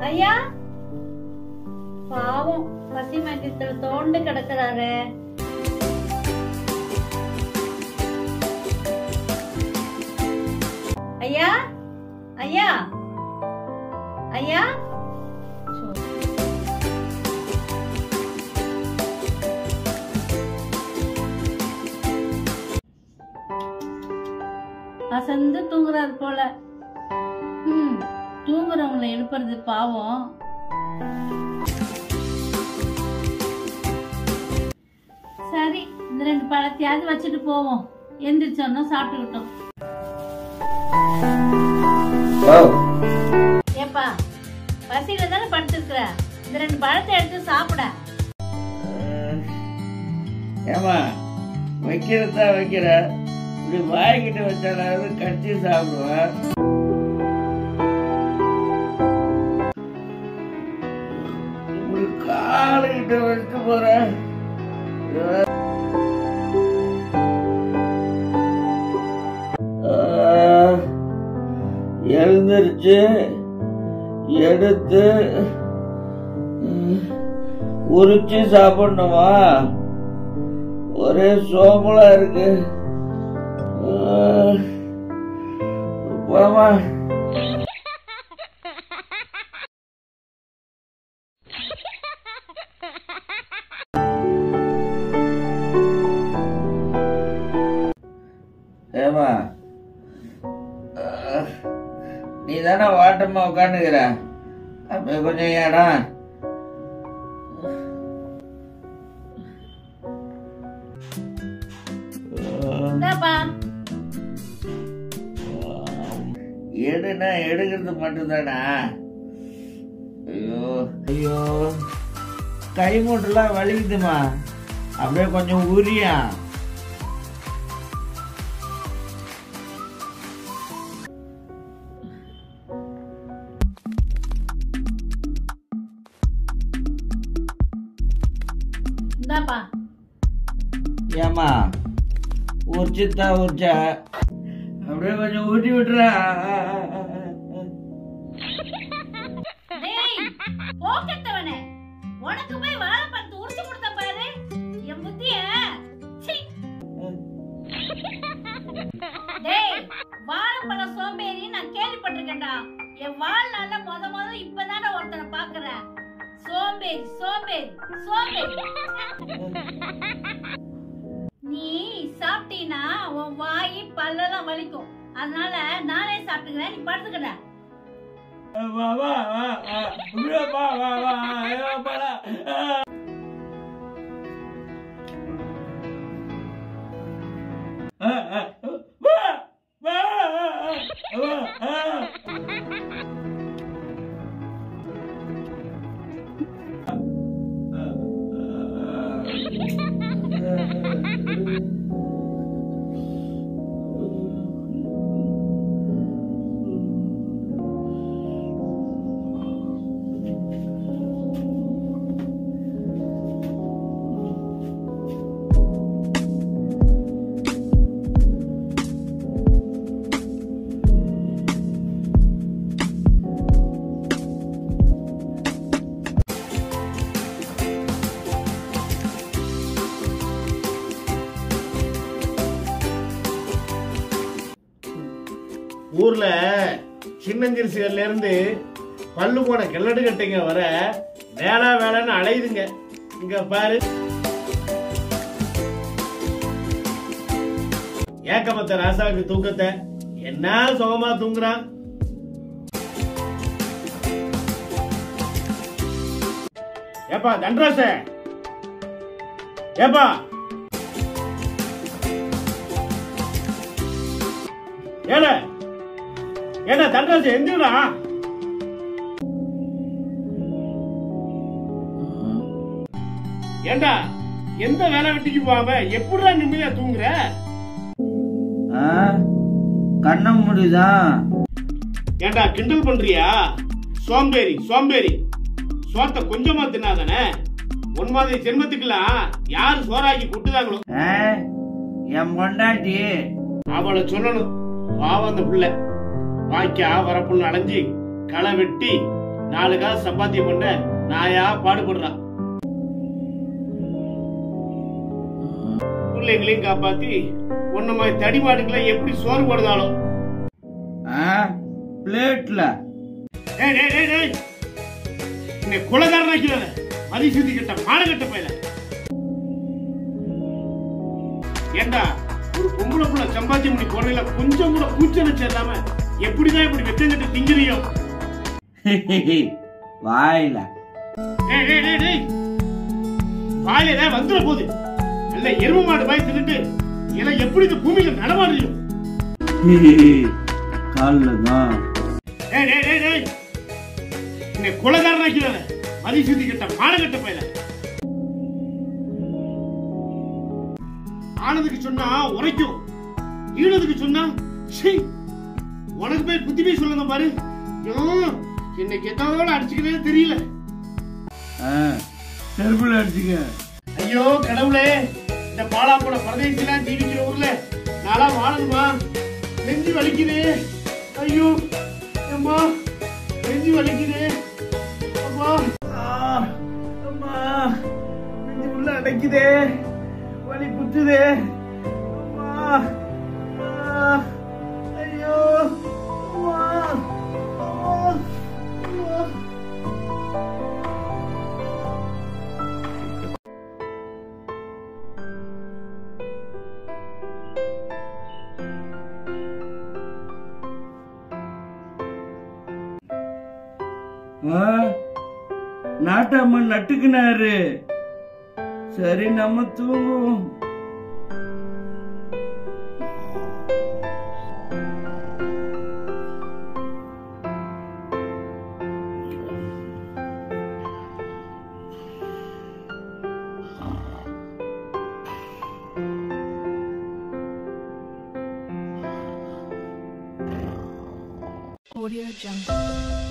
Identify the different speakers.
Speaker 1: ஐயா பாவம் பசி மயக்கத்துல தோண்டு கிடக்குறாரு ஐயா ஐயா ஐயா சோ. அசந்து தூங்குறாரு போல ம் தூங்குறவங்களை எழுப்புறது பாவம் சரி இந்த ரெண்டு பழத்தையாவது வச்சுட்டு போவோம் எந்திரிச்சோன்னா சாப்பிட்டுக்கிட்டோம்
Speaker 2: ஓ
Speaker 1: ஏப்பா பசியில தானே படுத்துருக்குற இந்த ரெண்டு பழத்தை எடுத்து சாப்பிட
Speaker 2: ஏமா வைக்கிறதா வைக்கிற இப்படி வாய்கிட்ட வச்சாலாவது கடிச்சு சாப்பிடுவேன் இப்படி காலுகிட்ட வச்சுட்டு போறேன் எழுந்திருச்சு எடுத்து ம், உரிச்சு சாப்பிடணுமா ஒரே சோம்பலா இருக்கு ஆஹ், போலாமா ஏமா நீ தானே வாட்டமா உட்காந்துக்கிற அப்ப கொஞ்சம் இடம்
Speaker 1: இந்தாப்பா
Speaker 2: எடுனா எடுக்கிறது மட்டும்தானா ஐயோ ஐயோ கை மூட்டெல்லாம் வலிக்குதுமா அப்படியே கொஞ்சம் உரியா
Speaker 1: இந்தாப்பா
Speaker 2: ஏமா உரிச்சுத்தா உரிச்ச அப்படியே கொஞ்சம் ஊட்டி விட்டுறா
Speaker 1: டேய் போக்கட்டவனே உனக்கு போய் வாழைப்பழத்தை உரிச்சு கொடுத்த பாரு என் புத்திய சீ. டேய் வாழைப்பழம் சோம்பேறி நான் கேள்விப்பட்டிருக்கேன்டா என் வாழ்நாள்ல முத முத இப்பதானே ஒருத்தனை பாக்குறேன் சோம்பேறி சோம்பேறி சோம்பேறி நீ சாப்பிட்டீன்னா உன் வாய் பல்லெல்லாம் வலிக்கும் அதனால நானே சாப்பிட்டுக்கிறேன் நீ படுத்துக்கடா
Speaker 2: வா வா வா வா உள்ள வா வா வா ஐயோ, பாடா. ஆ. ஆ, ஆ, வா, வா, வா, ஆ.
Speaker 3: ஊர்ல சின்னஞ்சிறுசுகள்ல இருந்து பல்லு போன கிள்ளடு கட்டைங்க வர வேலை வேலைன்னு அலையுதுங்க இங்க பாரு ஏக்கமத்த ராசாவுக்கு தூக்கத்தை என்ன சுகமா தூங்குறான் ஏப்பா தண்டராச ஏப்பா ஏல என்ன தண்டராச எந்திரா ஏண்டா எந்த வேலை வெட்டிக்கு போகாம எப்படிடா நிம்மதியா தூங்குற
Speaker 2: ஆ, கண்ண முடிதான்
Speaker 3: ஏண்டா கிண்டல் பண்றியா சோம்பேறி சோம்பேறி சோத்த கொஞ்சமா தின்னாதானே உன் மாதிரி ஜென்மத்துக்கெல்லாம் யாரு சோறாக்கி கொட்டுதாங்களோ
Speaker 2: ஆ, என் பொண்டாட்டி
Speaker 3: அவளை சொல்லணும் பாவம் அந்த பிள்ளை வாய்க்கா வரப்புன்னு அலைஞ்சு களை வெட்டி நாலு காசு சம்பாத்தியம் பண்ண நாயா பாடுபடுறான் பிள்ளைங்களையும் காப்பாத்தி உன்ன மாதிரி தடி மாடுகளை எப்படி சோறு போடுதாலோ
Speaker 2: பிளேட்ல
Speaker 3: ஏய் டேய் டேய் டேய் என்னை குலகாரனாக்கிறாத மதி சுத்தி கட்ட மாடு கட்ட பையல ஏண்டா ஒரு பொம்பளை புள்ள சம்பாத்தியம் பண்ணி போறதுல கொஞ்சம் கூட கூச்சம் வச்சு இல்லாம எப்படிதான் இப்படி வெத்தங்கிட்ட திங்கிறியோ
Speaker 2: வாயில
Speaker 3: டேய் டேய் டேய் டேய் வாயில ஏதாவது வந்துட போகுது நல்ல எரும மாடு பாய் தின்னுட்டு இலை எப்படி இந்த பூமியில நடமாடுறியோ
Speaker 2: காலில் தான்
Speaker 3: டேய் டேய் டேய் டேய் என்னை குலகாரனாக்கிறாத மதி சுத்தி கட்ட மாடு கட்ட பையல ஆனதுக்கு சொன்னா உரைக்கும் ஈனதுக்கு சொன்னா சீ உனக்கு போய் புத்தி போய் சொல்லுங்க பாரு ஐயோ, இன்னைக்கு எதோட அடிச்சுக்கிறதே தெரியல
Speaker 2: செருப்புல அடிச்சுக்க
Speaker 3: ஐயோ கடவுளே இந்த பாலாப்பழ பிரதேசலாம் ஜீவிக்கிற ஊர்ல நாளா வாழணுமா நெஞ்சு வலிக்குது ஐயோ அம்மா நெஞ்சு வலிக்குது அம்மா
Speaker 2: அம்மா நெஞ்சு உள்ள அடைக்குதே வலி குத்துதே அம்மா ஆ, ஐயோ அம்மா அம்மா, அம்மா. ஆ, நாட்டாம நட்டுக்குனாரு சரி நம்ம தூங்குவோம்
Speaker 4: Audio Jungle.